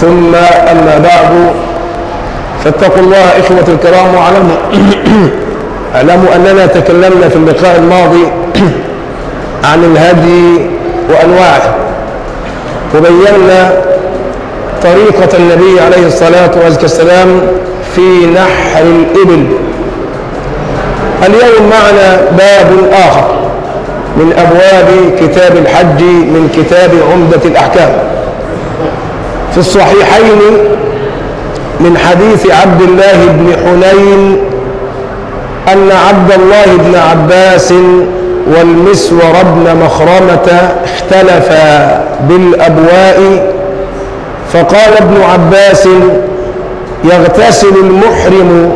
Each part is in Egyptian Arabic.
ثم أما بعد فاتقوا الله إخوة الكرام واعلموا اعلموا أننا تكلمنا في اللقاء الماضي عن الهدي وأنواعه وبينا طريقة النبي عليه الصلاة والسلام في نحر الإبل اليوم معنا باب آخر من أبواب كتاب الحج من كتاب عمدة الأحكام في الصحيحين من حديث عبد الله بن حنين أن عبد الله بن عباس والمسور بن مخرمة اختلفا بالأبواء فقال ابن عباس يغتسل المحرم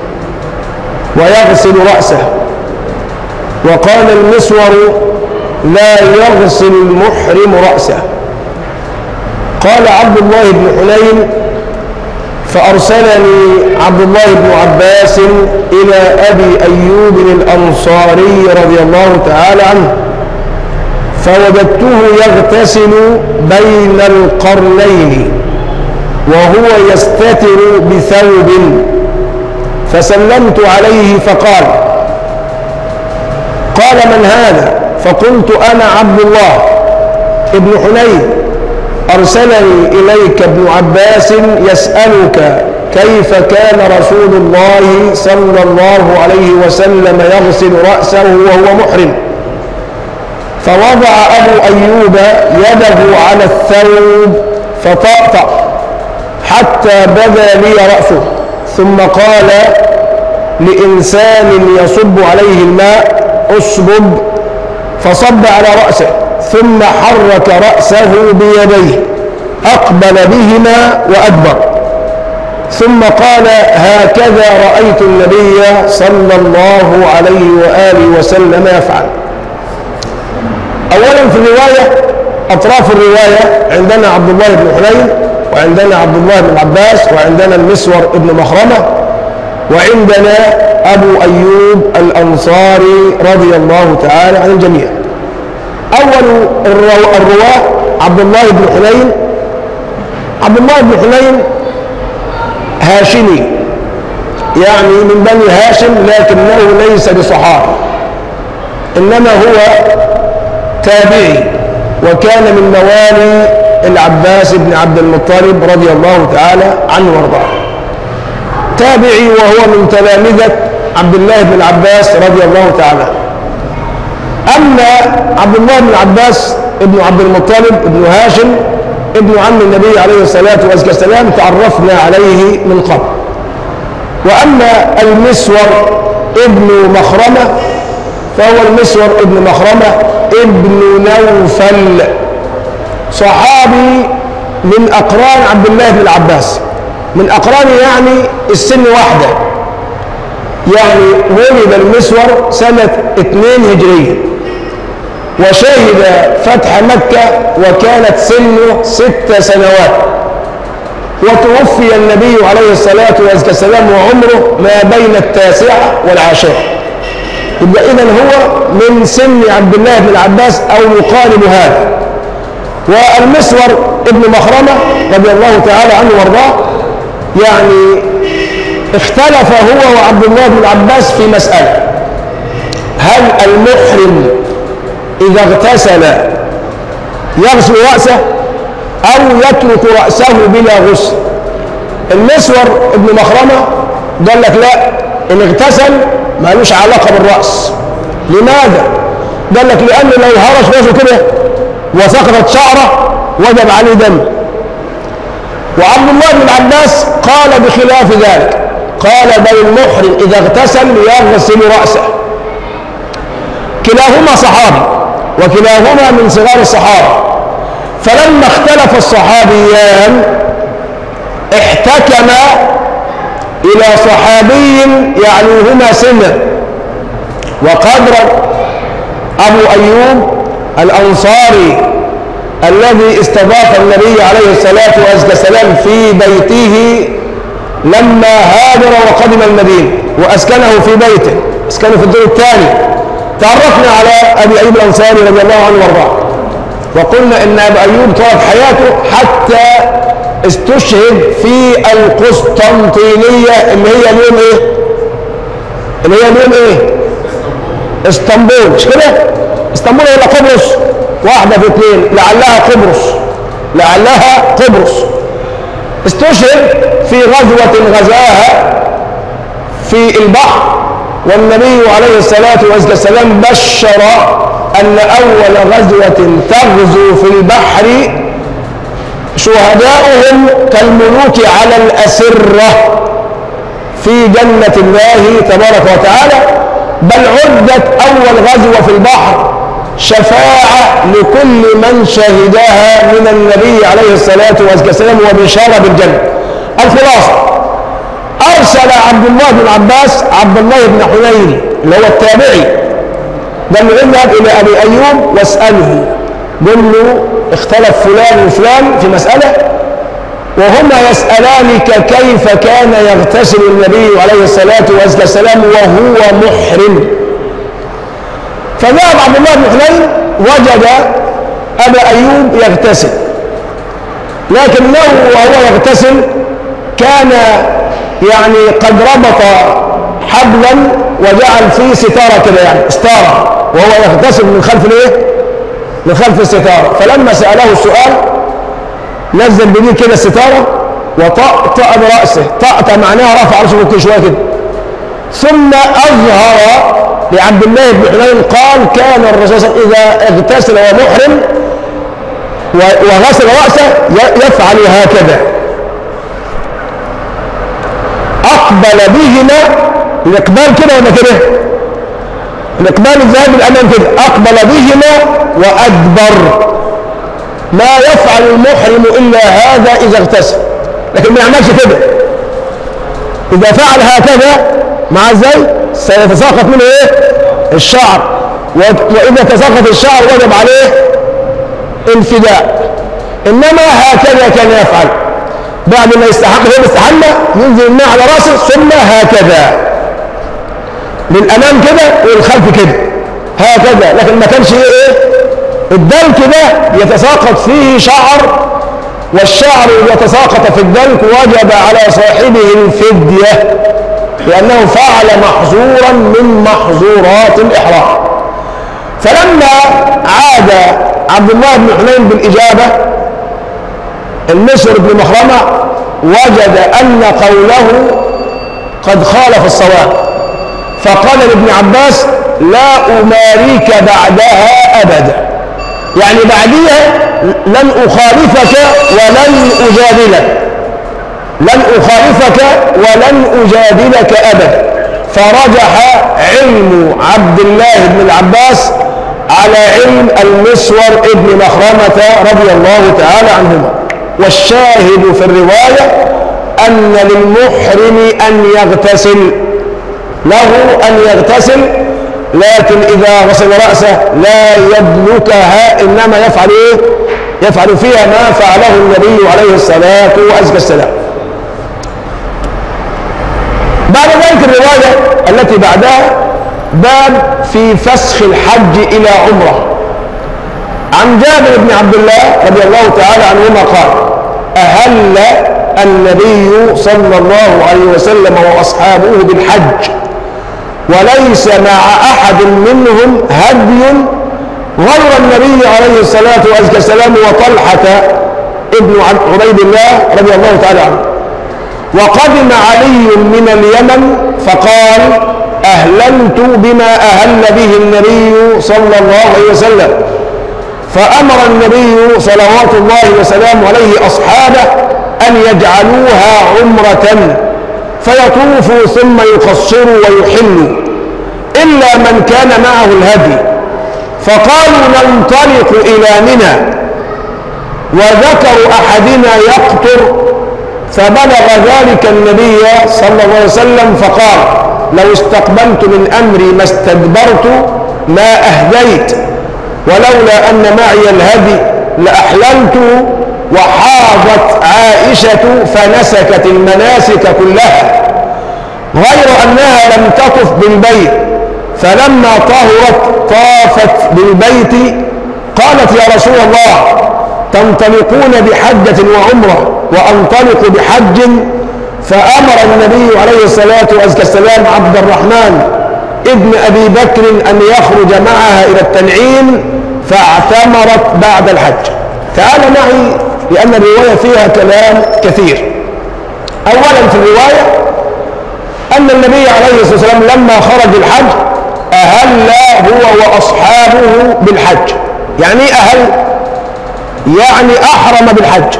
ويغسل رأسه وقال المسور لا يغسل المحرم رأسه قال عبد الله بن حنين فأرسلني عبد الله بن عباس إلى أبي أيوب الأنصاري رضي الله تعالى عنه فوجدته يغتسل بين القرنين وهو يستتر بثوب فسلمت عليه فقال قال من هذا فقلت أنا عبد الله ابن حنين أرسلني إليك ابن عباس يسألك كيف كان رسول الله صلى الله عليه وسلم يغسل رأسه وهو محرم فوضع أبو أيوب يده على الثوب فطأطأ حتى بدا لي رأسه ثم قال لإنسان يصب عليه الماء أصبب فصب على رأسه ثم حرك رأسه بيديه أقبل بهما وأدبر ثم قال هكذا رأيت النبي صلى الله عليه وآله وسلم يفعل أولا في الرواية أطراف الرواية عندنا عبد الله بن حنين وعندنا عبد الله بن عباس وعندنا المسور بن مخرمة وعندنا أبو أيوب الأنصاري رضي الله تعالى عن الجميع أول الرواة عبد الله بن حنين عبد الله بن حنين هاشمي يعني من بني هاشم لكنه ليس بصحابي إنما هو تابعي وكان من موالي العباس بن عبد المطلب رضي الله تعالى عنه وارضاه تابعي وهو من تلامذة عبد الله بن العباس رضي الله تعالى أما عبد الله بن العباس ابن عبد المطلب ابن هاشم ابن عم النبي عليه الصلاة والسلام تعرفنا عليه من قبل وأما المسور ابن مخرمة فهو المسور ابن مخرمة ابن نوفل صحابي من أقران عبد الله بن العباس من أقران يعني السن واحدة يعني ولد المسور سنة 2 هجرية وشهد فتح مكة وكانت سنه ست سنوات وتوفي النبي عليه الصلاة والسلام وعمره ما بين التاسعة والعاشرة يبقى إذا هو من سن عبد الله بن العباس أو يقارب هذا والمسور ابن مخرمة رضي الله تعالى عنه وارضاه يعني اختلف هو وعبد الله بن العباس في مسألة هل المحرم إذا اغتسل يغسل رأسه أو يترك رأسه بلا غسل المسور ابن مخرمة قال لك لا إن اغتسل ما لوش علاقة بالرأس لماذا؟ قال لك لأنه لو هرش رأسه كده وسقطت شعره وجب عليه دم وعبد الله بن العباس قال بخلاف ذلك قال بل المحرم إذا اغتسل يغسل رأسه كلاهما صحابي وكلاهما من صغار الصحابة فلما اختلف الصحابيان احتكما إلى صحابي يعلوهما سنا وقدر أبو أيوب الأنصاري الذي استضاف النبي عليه الصلاة والسلام في بيته لما هاجر وقدم المدينة وأسكنه في بيته أسكنه في الدور الثاني تعرفنا على أبي أيوب الأنصاري رضي الله عنه وارضاه وقلنا إن أبو أيوب طلب حياته حتى استشهد في القسطنطينية اللي هي اليوم ايه اللي هي اليوم ايه اسطنبول مش كده اسطنبول ولا قبرص واحدة في اثنين لعلها قبرص لعلها قبرص استشهد في غزوة غزاها في البحر والنبي عليه الصلاة والسلام بشر أن أول غزوة تغزو في البحر شهداؤهم كالملوك على الأسرة في جنة الله تبارك وتعالى بل عدت أول غزوة في البحر شفاعة لكل من شهدها من النبي عليه الصلاة والسلام وبشارة بالجنة الخلاصة أرسل عبد الله بن عباس عبد الله بن حنين اللي هو التابعي قال له اذهب إلى أبي أيوب واسأله قل له اختلف فلان وفلان في مسألة وهما يسألانك كيف كان يغتسل النبي عليه الصلاة والسلام وهو محرم فذهب عبد الله بن حنين وجد أبا أيوب يغتسل لكنه وهو يغتسل كان يعني قد ربط حبلا وجعل فيه ستارة كده يعني ستارة وهو يغتسل من خلف الايه؟ من خلف الستارة فلما سأله السؤال نزل بيه كده الستارة وطأطأ برأسه طأطأ معناها رفع رأسه كده شوية كده ثم أظهر لعبد الله بن حنين قال كان الرسول صلى الله عليه وسلم إذا اغتسل وهو محرم وغسل رأسه يفعل هكذا أقبل بهما الإقبال كده ولا كده الإقبال الذهاب الأمام كده أقبل بهما وأدبر ما يفعل المحرم إلا هذا إذا اغتسل لكن ما يعملش كده إذا فعل هكذا مع ازاي سيتساقط منه ايه الشعر وإذا تساقط الشعر وجب عليه انفداء إنما هكذا كان يفعل بعد ما يستحق هو استحمى ينزل الماء على راسه ثم هكذا للأمام كده والخلف كده هكذا لكن ما كانش ايه الدلك ده يتساقط فيه شعر والشعر يتساقط في الدلك وجب على صاحبه الفدية لأنه فعل محظورا من محظورات الإحرام فلما عاد عبد الله بن حنين بالإجابة المسر بن مخرمة وجد أن قوله قد خالف الصواب فقال لابن عباس لا أماريك بعدها أبدا يعني بعديها لن أخالفك ولن أجادلك لن أخالفك ولن أجادلك أبدا فرجح علم عبد الله بن العباس على علم المسور ابن مخرمة رضي الله تعالى عنهما والشاهد في الرواية أن للمحرم أن يغتسل له أن يغتسل لكن إذا غسل رأسه لا يدلكها إنما يفعل إيه؟ يفعل فيها ما فعله النبي عليه الصلاة والسلام بعد ذلك الرواية التي بعدها باب في فسخ الحج إلى عمرة عن جابر بن عبد الله رضي الله تعالى عنهما قال أهل النبي صلى الله عليه وسلم وأصحابه بالحج وليس مع أحد منهم هدي غير النبي عليه الصلاة والسلام وطلحة ابن عبيد الله رضي الله تعالى عنه وقدم علي من اليمن فقال أهللت بما أهل به النبي صلى الله عليه وسلم فأمر النبي صلوات الله وسلامه عليه أصحابه أن يجعلوها عمرة فيطوفوا ثم يقصروا ويحلوا إلا من كان معه الهدي فقالوا ننطلق إلى منى وذكر أحدنا يقطر فبلغ ذلك النبي صلى الله عليه وسلم فقال لو استقبلت من أمري ما استدبرت ما أهديت ولولا أن معي الهدي لأحللت وحاضت عائشة فنسكت المناسك كلها غير أنها لم تطف بالبيت فلما طهرت طافت بالبيت قالت يا رسول الله تنطلقون بحجة وعمرة وأنطلق بحج فأمر النبي عليه الصلاة والسلام عبد الرحمن ابن أبي بكر أن يخرج معها إلى التنعيم فاعتمرت بعد الحج تعال معي لأن الرواية فيها كلام كثير أولا في الرواية أن النبي عليه الصلاة والسلام لما خرج الحج أهل هو وأصحابه بالحج يعني إيه أهل يعني أحرم بالحج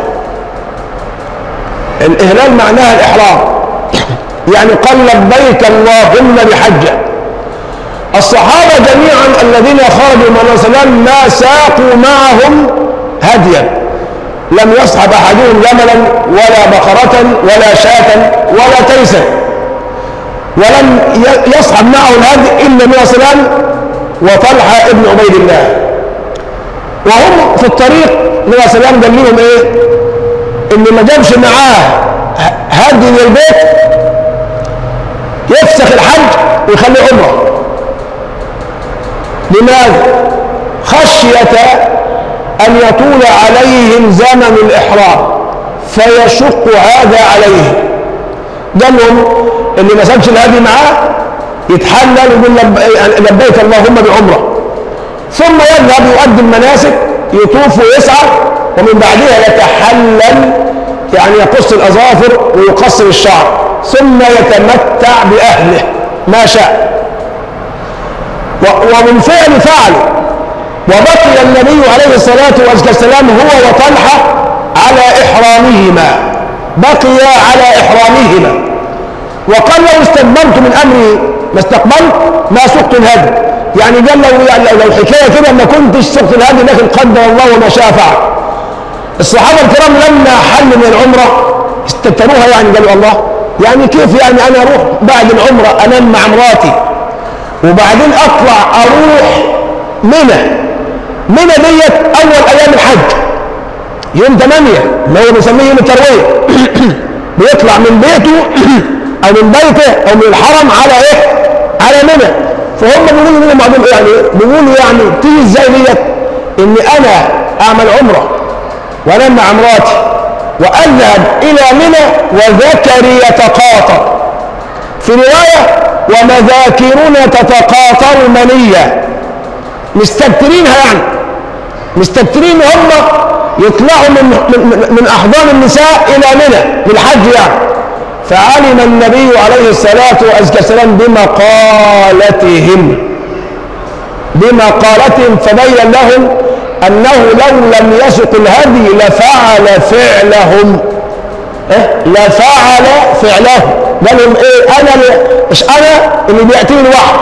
الإهلال معناها الإحرام يعني قال لبيك اللهم بحجة الصحابة جميعا الذين خرجوا مع النبي صلى الله عليه وسلم ما ساقوا معهم هديا لم يصحب أحدهم جملا ولا بقرة ولا شاة ولا تيسا ولم يصحب معه الهدي إلا النبي صلى الله عليه وسلم وطلحة ابن عبيد الله وهم في الطريق النبي صلى الله عليه وسلم قال لهم ايه اللي ما جابش معاه هدي للبيت يفسخ الحج ويخليه عمره لماذا خشية أن يطول عليهم زمن الإحرام فيشق هذا عليهم قال لهم اللي ما سابش الهدي معاه يتحلل ويقول لب... لبيك اللهم بعمره ثم يذهب يؤدي المناسك يطوف ويسعى ومن بعدها يتحلل يعني يقص الأظافر ويقصر الشعر ثم يتمتع بأهله ما شاء ومن فعل فعل وبقي النبي عليه الصلاة والسلام هو وطلحة على إحرامهما بقي على إحرامهما وقال لو استدبرت من أمري ما استقبلت ما سقت الهدي يعني قال لو يعني لو حكاية كده ما كنتش سقت الهدي لكن قدر الله وما شاء فعل الصحابة الكرام لما حلوا من العمرة استتروها يعني قالوا الله يعني كيف يعني أنا أروح بعد العمرة أنام مع مراتي وبعدين أطلع أروح منى منى ديت أول أيام الحج يوم 8 اللي هو بنسميه يوم التروية بيطلع من بيته أو من بيته أو من الحرم على إيه؟ على منى فهم بيقولوا لنا بعضهم يعني بيقولوا يعني تيجي ازاي ديت ان انا اعمل عمره وانام مع مراتي واذهب الى منى وذكري يتقاطر في روايه ومذاكرنا تتقاطر منيا مستبترينها يعني مستبترين هم يطلعوا من من, من احضان النساء الى منى للحج يعني فعلم النبي عليه الصلاه والسلام بمقالتهم بمقالتهم فبين لهم انه لو لم يسق الهدي لفعل فعلهم إيه؟ لفعل فعلهم قال لهم ايه انا مش انا اللي بياتيني الوحي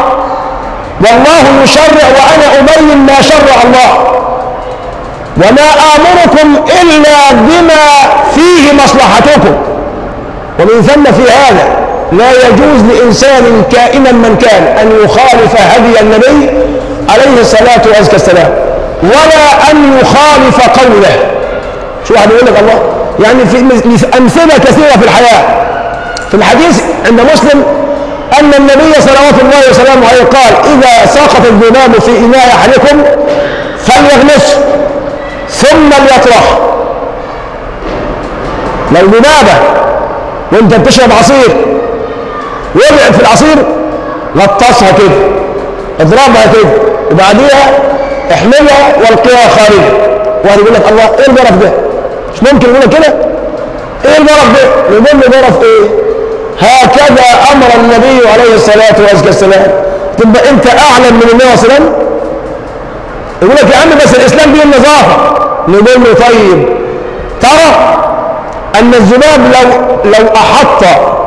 والله يشرع وانا ابين ما شرع الله وما امركم الا بما فيه مصلحتكم ومن ثم في هذا لا يجوز لانسان كائنا من كان ان يخالف هدي النبي عليه الصلاه والسلام ولا ان يخالف قوله شو واحد يقول لك الله يعني في امثله كثيره في الحياه في الحديث عند مسلم أن النبي صلوات الله وسلامه عليه قال إذا سقط الذباب في إناء أحدكم فليغمسه ثم ليطرح لو ذبابة وانت بتشرب عصير وقع في العصير غطسها كده اضربها كده وبعديها احملها والقيها خارجا واحد يقول لك الله ايه الجرف ده؟ مش ممكن يقول لك كده؟ ايه الجرف ده؟ يقول له جرف ايه؟ هكذا امر النبي عليه الصلاه والسلام تبقى انت اعلم من النبي صلى الله عليه وسلم يقول لك يا عم بس الاسلام دي النظافه نقول له طيب ترى ان الذباب لو لو احط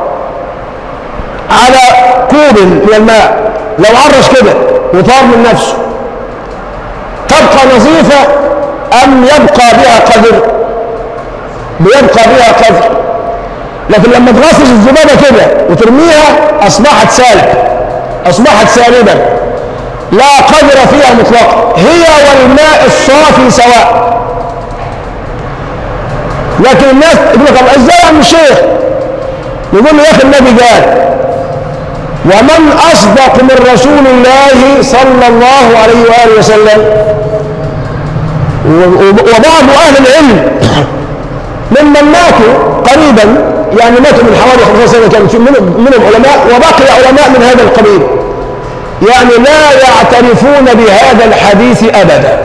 على كوب من الماء لو عرش كده وطار من نفسه تبقى نظيفه ام يبقى بها قدر بيبقى بها قدر لكن لما تغسل الذبابه كده وترميها اصبحت سالب اصبحت سالبا لا قدر فيها مطلقا هي والماء الصافي سواء لكن الناس يقول لك ازاي يا عم الشيخ يقول له يا اخي النبي قال ومن اصدق من رسول الله صلى الله عليه واله وسلم وبعض اهل العلم ممن ماتوا قريبا يعني ماتوا من حوالي 15 سنة كان في منهم منهم علماء وبقي علماء من هذا القبيل يعني لا يعترفون بهذا الحديث أبدا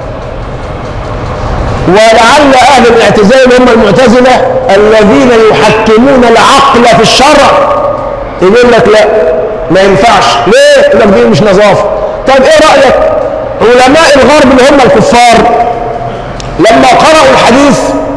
ولعل أهل الاعتزال هم المعتزلة الذين يحكمون العقل في الشرع يقول لك لا ما ينفعش ليه؟ يقول لك دي مش نظافة طيب ايه رأيك علماء الغرب اللي هم الكفار لما قرأوا الحديث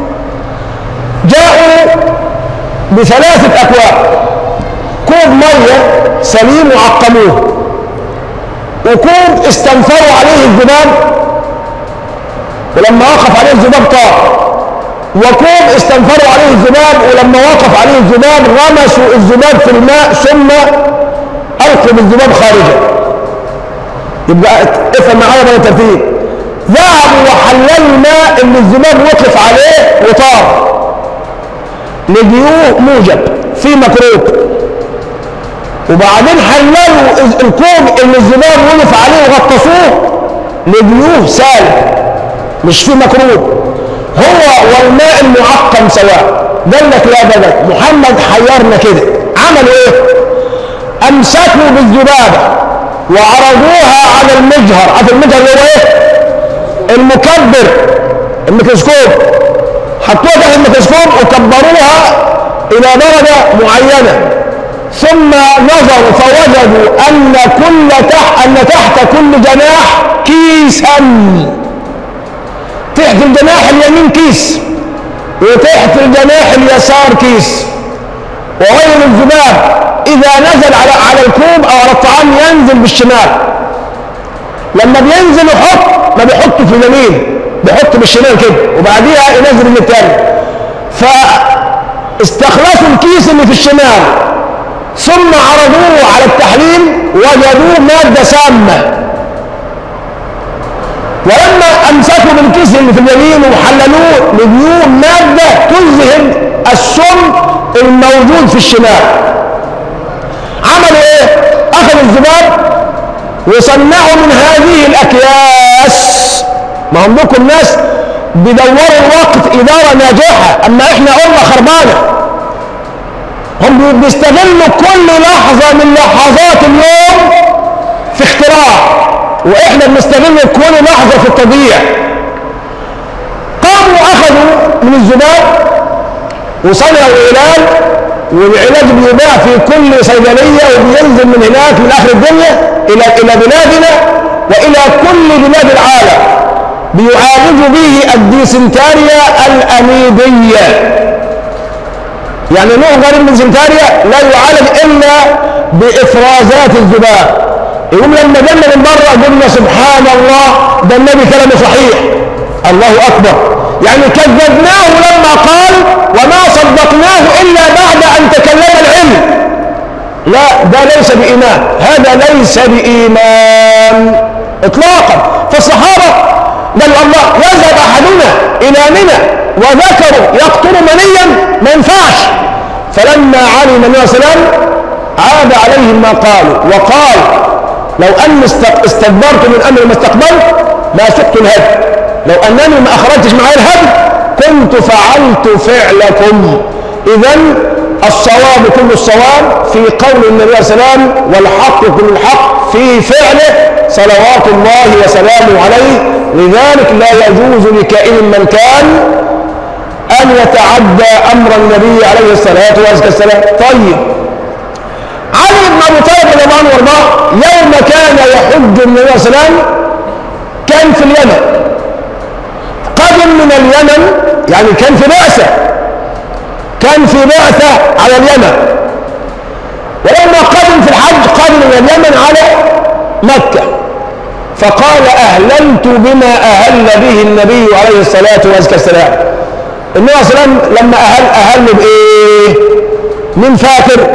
جاءوا بثلاثة أكواب كوب مية سليم وعقموه وكوب استنفروا عليه الذباب ولما وقف عليه الذباب طار وكوب استنفروا عليه الذباب ولما وقف عليه الذباب غمسوا الذباب في الماء ثم ألقوا بالذباب خارجا يبقى افهم معايا بقى ترتيب ذهبوا وحللوا الماء اللي الذباب وقف عليه وطار لجيوه موجب في مكروب وبعدين حللوا الكوب اللي الذباب وقف عليه وغطسوه لجيوه سالب مش في مكروب هو والماء المعقم سواء قال لك لا ده ده محمد حيرنا كده عملوا ايه امسكوا بالذبابه وعرضوها على المجهر عارف المجهر اللي هو ايه المكبر الميكروسكوب حطوها تحت الميكروسكوب وكبروها الى درجه معينه ثم نظروا فوجدوا ان كل تحت ان تحت كل جناح كيسا تحت الجناح اليمين كيس وتحت الجناح اليسار كيس وغير الذباب اذا نزل على على الكوب او على الطعام ينزل بالشمال لما بينزل يحط ما بيحطه في اليمين بيحطه بالشمال كده وبعديها ينزل من التاني فاستخلصوا الكيس اللي في الشمال ثم عرضوه على التحليل وجدوه ماده سامه ولما امسكوا بالكيس اللي في اليمين وحللوه لقيوه ماده تذهب السم الموجود في الشمال عملوا ايه اخذوا الذباب وصنعوا من هذه الاكياس ما هم لكم ناس بيدوروا الوقت اداره ناجحه اما احنا امه خربانه هم بيستغلوا كل لحظه من لحظات اليوم في اختراع واحنا بنستغل كل لحظه في التضييع قاموا اخذوا من الذباب وصنعوا العلاج والعلاج بيباع في كل صيدليه وبينزل من هناك من اخر الدنيا الى الى بلادنا والى كل بلاد العالم بيعالج به الديسنتاريا الاميبيه يعني نوع غريب من الديسنتاريا لا يعالج الا بافرازات الذباب يقوم لما جينا من بره قلنا سبحان الله ده النبي كلامه صحيح الله اكبر يعني كذبناه لما قال وما صدقناه الا بعد ان تكلم العلم لا ده ليس بايمان هذا ليس بايمان اطلاقا فالصحابه قال الله يذهب احدنا الى منى وذكروا يقتل منيا ما ينفعش فلما علم النبي صلى الله عليه وسلم عاد عليهم ما قالوا وقال لو أني استكبرت من أمر ما استقبلت ما سقت الهدي لو أنني ما أخرجتش معي الهدي كنت فعلت فعلكم إذا الصواب كل الصواب في قول النبي صلى الله عليه وسلم والحق كل الحق في فعله صلوات الله وسلامه عليه لذلك لا يجوز لكائن من كان أن يتعدى أمر النبي عليه الصلاة والسلام طيب علي بن ابي طالب رضي الله عنه وارضاه يوم كان يحج النبي صلى الله عليه وسلم كان في اليمن قدم من اليمن يعني كان في بعثه كان في بعثه على اليمن ولما قدم في الحج قدم من اليمن على مكه فقال اهللت بما اهل به النبي عليه الصلاه والسلام النبي صلى الله عليه وسلم لما اهل اهل بايه مين فاكر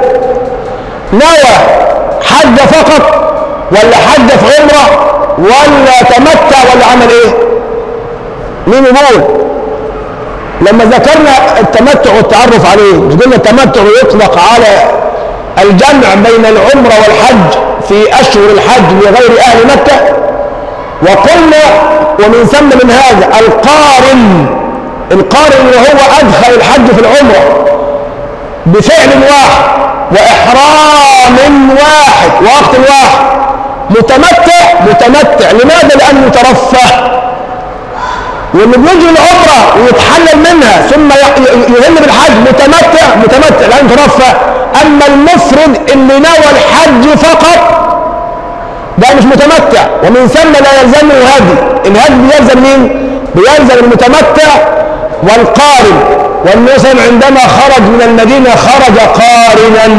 نوى حج فقط ولا حج في عمره ولا تمتع ولا عمل ايه مين يقول لما ذكرنا التمتع والتعرف عليه مش قلنا التمتع يطلق على الجمع بين العمره والحج في اشهر الحج لغير اهل مكه وقلنا ومن ثم من هذا القارن القارن اللي هو أدخل الحج في العمرة بفعل واحد وإحرام واحد ووقت واحد متمتع متمتع لماذا؟ لأنه ترفه واللي بيجي العمرة ويتحلل منها ثم يهل بالحج متمتع متمتع لأنه ترفه أما المفرد اللي نوى الحج فقط ده مش متمتع ومن ثم لا يلزمه هدي الهدي بيلزم مين؟ بيلزم المتمتع والقارن والنسم عندما خرج من المدينة خرج قارنا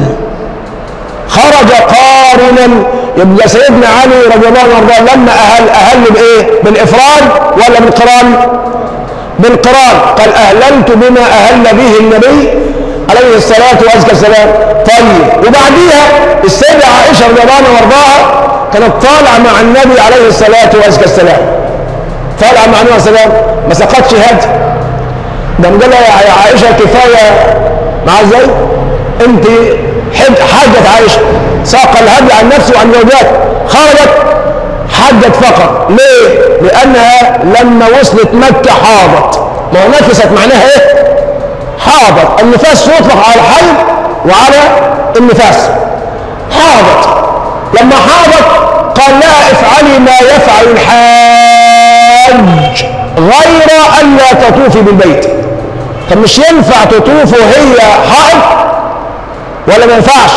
خرج قارنا يبقى سيدنا علي رضي الله عنه وارضاه لما أهل أهل بإيه؟ بالإفراد ولا بالقران؟ بالقران قال أهللت بما أهل به النبي عليه الصلاة والسلام طيب وبعديها السيدة عائشة رضي الله عنها وارضاها كانت طالعة مع النبي عليه الصلاة والسلام طالعة مع النبي عليه الصلاة والسلام ما سقطش هدي ده قال لها يا عائشة كفاية مع ازاي انت حجت عائشة ساق الهدي عن نفسه وعن زوجاته خرجت حجت فقط ليه لانها لما وصلت مكة حاضت ما هو نفست معناها ايه حاضت النفاس يطلق على الحي وعلى النفاس حاضت لما حاضت قال لها افعلي ما يفعل الحاج غير أن لا تطوفي بالبيت طب مش ينفع تطوف وهي حائض ولا ما ينفعش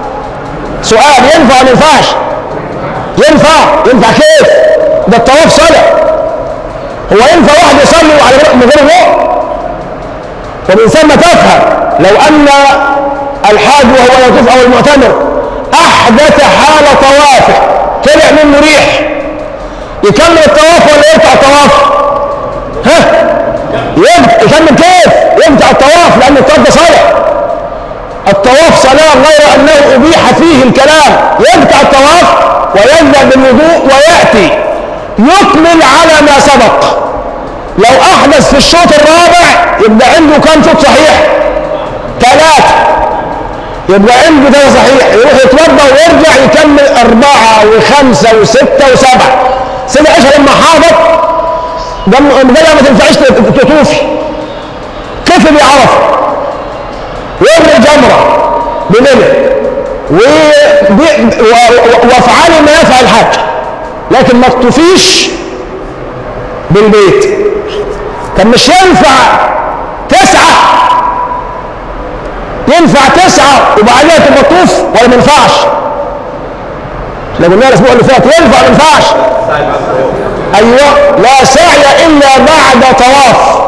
سؤال ينفع ولا ما ينفعش ينفع ينفع كيف ده الطواف صلاة هو ينفع واحد يصلي على من غير وضوء ومن ثم تفهم لو أن الحاج وهو يطوف أو المعتمر أحدث حال طوافه طلع منه ريح يكمل الطواف ولا يقطع الطواف؟ ها؟ يكمل كيف؟ يقطع الطواف لأن الطواف ده صلاة الطواف صلاة غير أنه أبيح فيه الكلام يقطع الطواف ويبدأ بالوضوء ويأتي يكمل على ما سبق لو أحدث في الشوط الرابع يبقى عنده كم شوط صحيح؟ ثلاثة يبقى عنده ده صحيح يروح يتوضا ويرجع يكمل أربعة وخمسة وستة وسبعة سيدة عائشة لما حاضت دم قال ما تنفعش تطوفي كيف بيعرف ويرمي جمرة بمنى وافعلي ما يفعل الحاج لكن ما تطوفيش بالبيت طب مش ينفع تسعة ينفع تسعة وبعدها تبقى تطوف ولا ما ينفعش؟ احنا قلنا الاسبوع اللي فات ينفع ولا ما ينفعش؟ ايوه لا سعي الا بعد طواف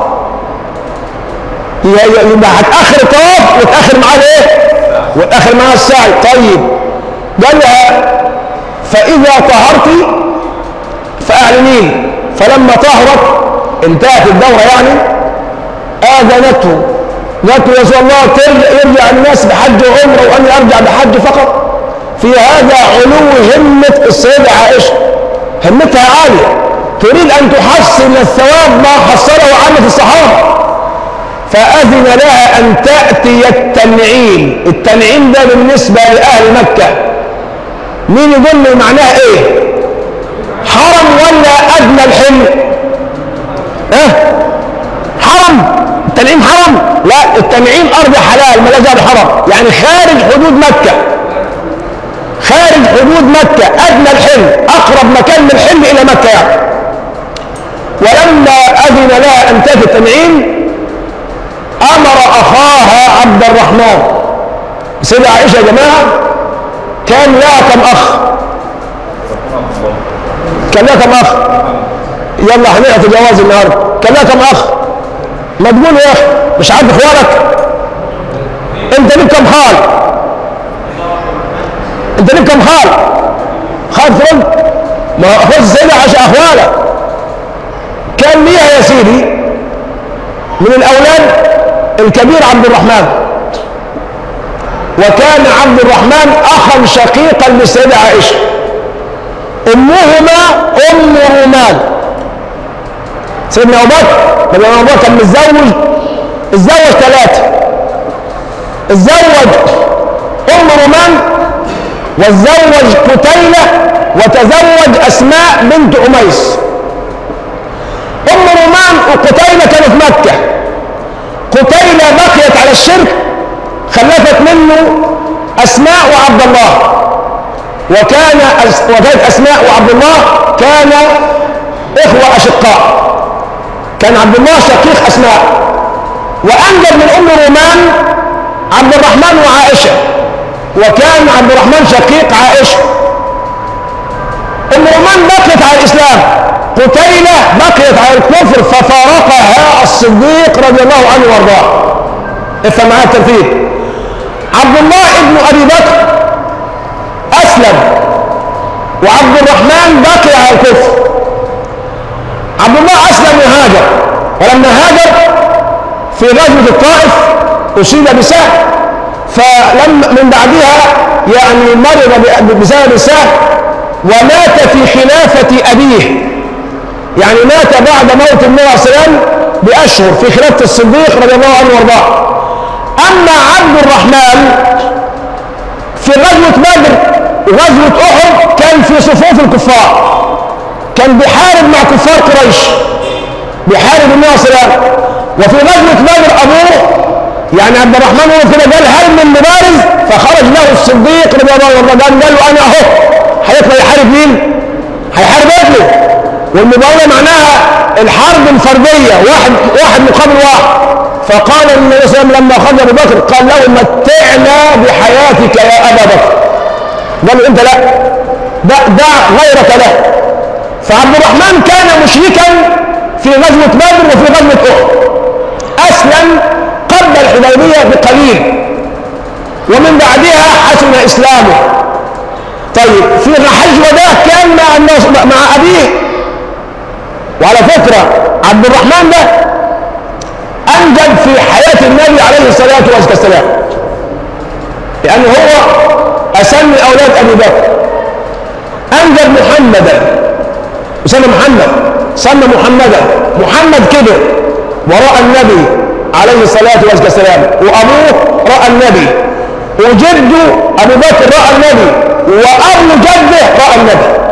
يبقى هتاخر الطواف وتاخر معاه الايه؟ وتاخر معاه السعي طيب قال لها فاذا طهرت فاعلنين فلما طهرت انتهت الدوره يعني اذنته قالت له يا رسول الله ترجع يرجع الناس بحج وعمره وانا ارجع بحج فقط في هذا علو همه السيده عائشه همتها عاليه تريد ان تحصل الثواب ما حصله عامه الصحابه فاذن لها ان تاتي التنعيم التنعيم ده بالنسبه لاهل مكه مين يقول لي معناها ايه حرم ولا ادنى الحل اه حرم التنعيم حرم لا التنعيم ارض حلال ملاذ حرم يعني خارج حدود مكه خارج حدود مكه ادنى الحل اقرب مكان من الحل الى مكه يعني ولما اذن لها ان تاتي التنعيم امر اخاها عبد الرحمن سيدة عائشه يا جماعه كان لها كم اخ كان لها كم اخ يلا هنعطي جواز النهارده كان لها كم اخ ما تقول يا اخي مش عارف اخوانك انت ليك كم خال انت ليك كم خال خال فرد ما اخوات السيدة عشان اخوانك كان ليها يا سيدي من الاولاد الكبير عبد الرحمن وكان عبد الرحمن اخا شقيقا للسيدة عائشة امهما ام رومان سيدنا ابو بكر لما ابو بكر كان متزوج اتزوج ثلاثه اتزوج ام رومان وتزوج قتيله وتزوج اسماء بنت اميس ام رومان رومان وقتيلة كانوا في مكة قتيلة بقيت على الشرك خلفت منه أسماء وعبد الله وكان أس... وكانت أسماء وعبد الله كان إخوة أشقاء كان عبد الله شقيق أسماء وأنجب من أم رومان عبد الرحمن وعائشة وكان عبد الرحمن شقيق عائشة أم رومان بقيت على الإسلام قتيلة بقيت على الكفر ففارقها الصديق رضي الله عنه وارضاه افهم معايا الترتيب عبد الله ابن ابي بكر اسلم وعبد الرحمن بقي على الكفر عبد الله اسلم وهاجر ولما هاجر في غزوه الطائف اصيب بسهم فلم من بعدها يعني مرض بسبب السهم ومات في خلافه ابيه يعني مات بعد موت النبي عليه السلام باشهر في خلافه الصديق رضي الله عنه وارضاه اما عبد الرحمن في غزوه بدر وغزوه احد كان في صفوف الكفار كان بيحارب مع كفار قريش بيحارب النبي عليه السلام وفي غزوه بدر ابوه يعني عبد الرحمن هو كده قال هل من مبارز فخرج له الصديق رضي الله عنه قال له انا اهو هيطلع يحارب مين؟ هيحارب ابنه والمبارزه معناها الحرب الفرديه واحد واحد مقابل واحد فقال النبي صلى الله عليه وسلم لما خرج ابو بكر قال له متعنا بحياتك يا ابا بكر قال له انت لا دع, دع غيرك له فعبد الرحمن كان مشركا في غزوه بدر وفي غزوه احد اسلم قبل الحديبيه بقليل ومن بعدها حسن اسلامه طيب في الحج وده كان مع مع ابيه وعلى فكره عبد الرحمن ده انجب في حياه النبي عليه الصلاه والسلام لانه هو اسن اولاد ابي بكر انجب محمدا وسمى محمد سمى محمدا محمد كبر وراى النبي عليه الصلاه والسلام وابوه راى النبي وجده ابو بكر راى النبي وابو جده راى النبي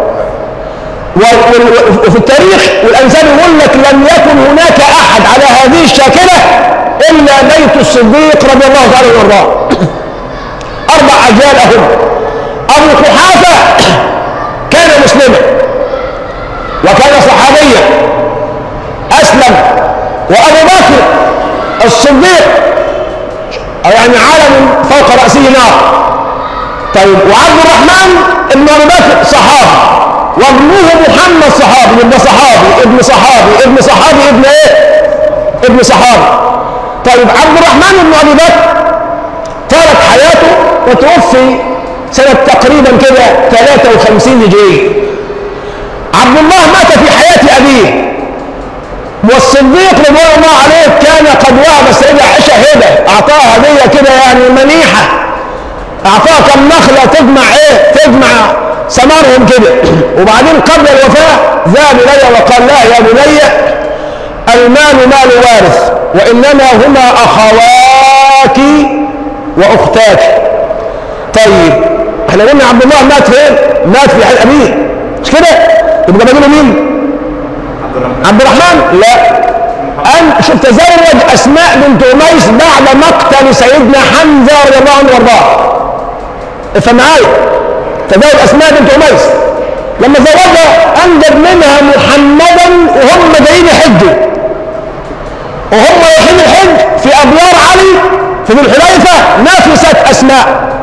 وفي التاريخ والانسان يقول لك لم يكن هناك احد على هذه الشاكله الا بيت الصديق رضي الله تعالى وارضاه اربع اجيال اهم ابو قحافه كان مسلما وكان صحابيا اسلم وابو بكر الصديق يعني عالم فوق راسه نار طيب وعبد الرحمن ابن ابي بكر صحابي وابنه محمد صحابي ابن صحابي ابن صحابي ابن صحابي ابن ايه ابن صحابي طيب عبد الرحمن بن ابي بكر طالت حياته وتوفي سنة تقريبا كده 53 هجرية عبد الله مات في حياة أبيه والصديق رضوان الله عليه كان قد وهب السيدة عائشة هبة أعطاها هدية كده يعني منيحة أعطاها كم نخلة تجمع إيه تجمع ثمرهم كده وبعدين قبل الوفاة ذهب إلي وقال لا يا بني المال مال وارث وإنما هما أخواك وأختاك طيب احنا قلنا عبد الله مات فين؟ مات في حال أبيه مش كده؟ يبقى بديله مين؟ عبد الرحمن لا أن شوف تزوج أسماء بنت أميس بعد مقتل سيدنا حمزة رضي الله عنه وارضاه افهم معايا تزوج أسماء بنت أميس لما زوجها أنجب منها محمدا وهم جايين يحجوا وهم رايحين الحج في أبيار علي في ذي الحليفة نافست أسماء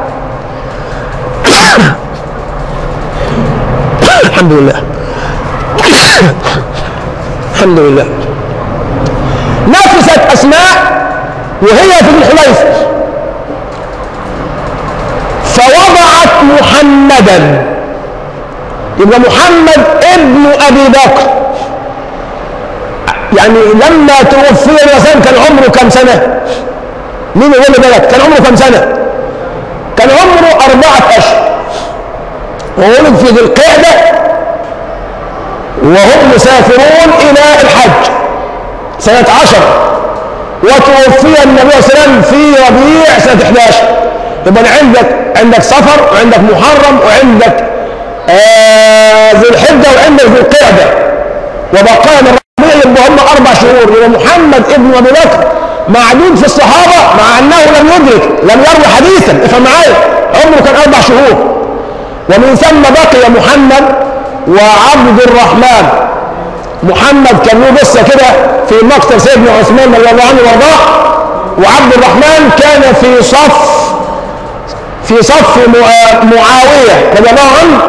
الحمد لله الحمد لله نافست أسماء وهي في ذي الحليفة فوضعت محمدا يبقى محمد ابن ابي بكر يعني لما توفي الرسول كان عمره كم سنه مين يقول لي بالك كان عمره كم سنه كان عمره أربعة أشهر وولد في ذي القعدة وهم مسافرون إلى الحج سنة عشر وتوفي النبي صلى الله عليه وسلم في ربيع سنة 11 يبقى عندك عندك سفر وعندك محرم وعندك آه ذي الحجة وعندك ذي القعدة وبقايا من ربيع هم اربع شهور يبقى محمد ابن ابي بكر معدود في الصحابه مع انه لم يدرك لم يروي حديثا افهم معايا عمره كان اربع شهور ومن ثم بقي محمد وعبد الرحمن محمد كان له قصه كده في مقتل سيدنا عثمان رضي الله عنه وارضاه وعبد الرحمن كان في صف في صف مع- معاويه رضي الله عنه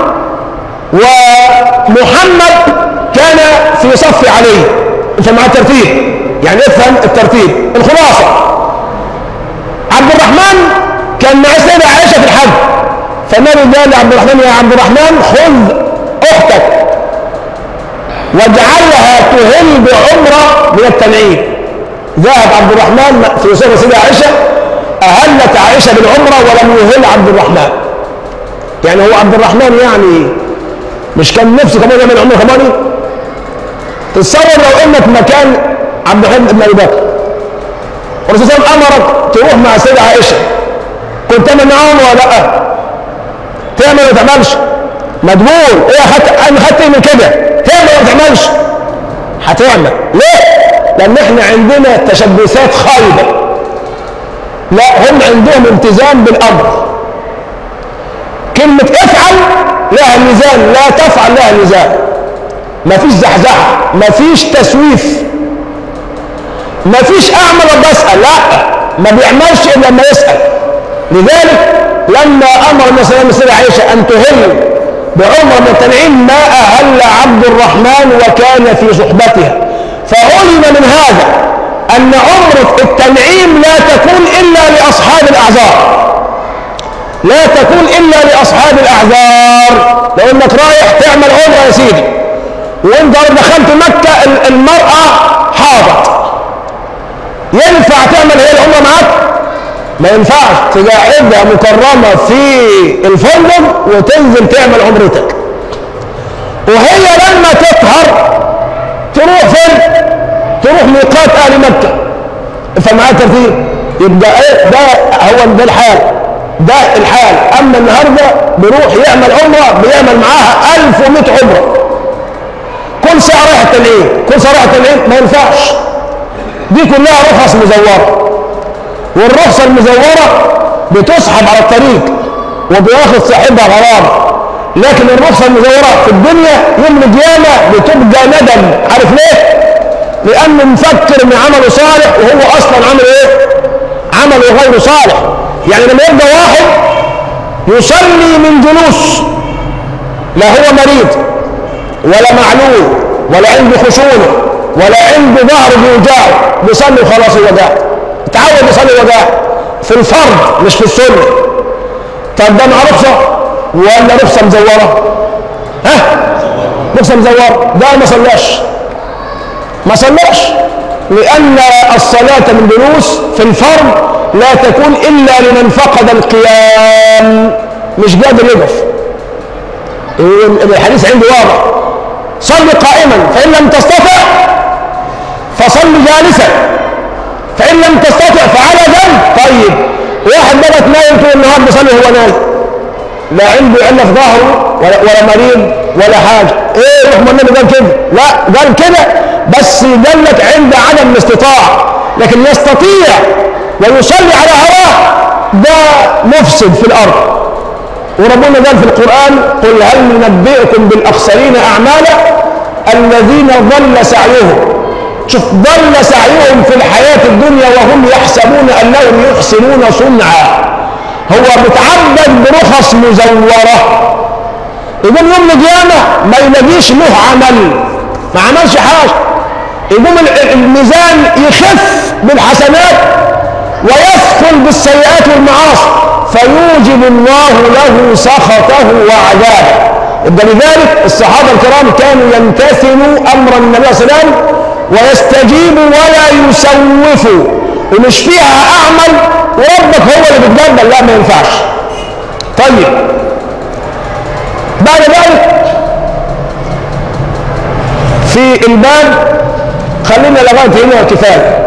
ومحمد كان في صف علي انت مع الترتيب يعني افهم الترتيب الخلاصه عبد الرحمن كان مع السيده عائشه في الحج فالنبي قال لعبد الرحمن يا عبد الرحمن خذ اختك واجعلها تهل بعمره من التنعيم ذهب عبد الرحمن في سنه سيده عائشه اهلت عائشه بالعمره ولم يهل عبد الرحمن يعني هو عبد الرحمن يعني مش كان نفسه كمان يعمل عمره كمان تصور لو انك مكان عبد الرحمن بن ابي بكر والرسول صلى الله عليه وسلم امرك تروح مع السيده عائشه كنت تعمل معاهم ولا لا؟ تعمل ولا تعملش؟ مدبور ايه خدت انا خدت إيه من كده؟ تعمل ولا تعملش؟ هتعمل ليه؟ لان احنا عندنا تشبثات خايبه لا هم عندهم التزام بالامر كلمه افعل لها ميزان لا تفعل لها ميزان مفيش زحزحه مفيش تسويف مفيش اعمل وبسال لا ما بيعملش الا لما يسال لذلك لما امر النبي صلى الله عليه وسلم عائشه ان تهل بعمره من التنعيم ما اهل عبد الرحمن وكان في صحبتها فعلم من هذا ان عمره التنعيم لا تكون الا لاصحاب الاعذار لا تكون الا لاصحاب الاعذار لو انك رايح تعمل عمره يا سيدي وانت دخلت مكه ال- المراه حاضت ينفع تعمل هي العمره معاك ما ينفعش تقعدها مكرمه في الفندق وتنزل تعمل عمرتك وهي لما تطهر تروح فين تروح ميقات اهل مكه فمعاه ترتيب يبقى ايه ده هو ده الحال ده الحال اما النهارده بيروح يعمل عمره بيعمل معاها 1100 عمره كل ساعه رايح التنعيم كل ساعه رايح التنعيم ما ينفعش دي كلها رخص مزوره والرخصه المزوره بتسحب على الطريق وبياخد صاحبها غرامه لكن الرخصه المزوره في الدنيا يوم القيامه بتبقى ندم عارف ليه؟ لانه مفكر ان عمله صالح وهو اصلا عمل ايه؟ عمله غير صالح يعني لما يبقى واحد يصلي من جلوس لا هو مريض ولا معلول ولا عنده خشونه ولا عنده ظهر بيوجعه بيصلي وخلاص هو قاعد اتعود يصلي وهو قاعد في الفرض مش في السنه طب ده مع رخصه ولا رخصه مزوره؟ ها؟ رخصه مزوره ده ما صلاش ما صلاش لأن الصلاة من جلوس في الفرض لا تكون إلا لمن فقد القيام مش قادر يقف الحديث عندي واضح صل قائما فإن لم تستطع فصل جالسا فإن لم تستطع فعلى جنب طيب واحد بقت نايم طول النهار بيصلي وهو نايم لا عنده علة في ظهره ولا, ولا مريض ولا حاجة ايه روح ما النبي قال كده لا قال كده بس قال لك عند عدم الاستطاعة لكن يستطيع ويصلي على هواه ده مفسد في الأرض وربنا قال في القرآن قل هل ننبئكم بالأخسرين أعمالا الذين ضل سعيهم شوف ضل سعيهم في الحياة الدنيا وهم يحسبون أنهم يحسنون صنعا هو متعبد برخص مزورة يقوم يوم القيامة ما يلاقيش له عمل ما عملش حاجة يقوم الميزان يخف بالحسنات ويثقل بالسيئات والمعاصي فيوجب الله له سخطه وعذابه يبقى لذلك الصحابة الكرام كانوا يمتثلوا أمر النبي صلى الله عليه وسلم ويستجيبوا ولا يسوفوا ومش فيها أعمل وربك هو اللي بتقبل لا ما ينفعش طيب بعد ذلك في الباب خلينا لغايه هنا كفايه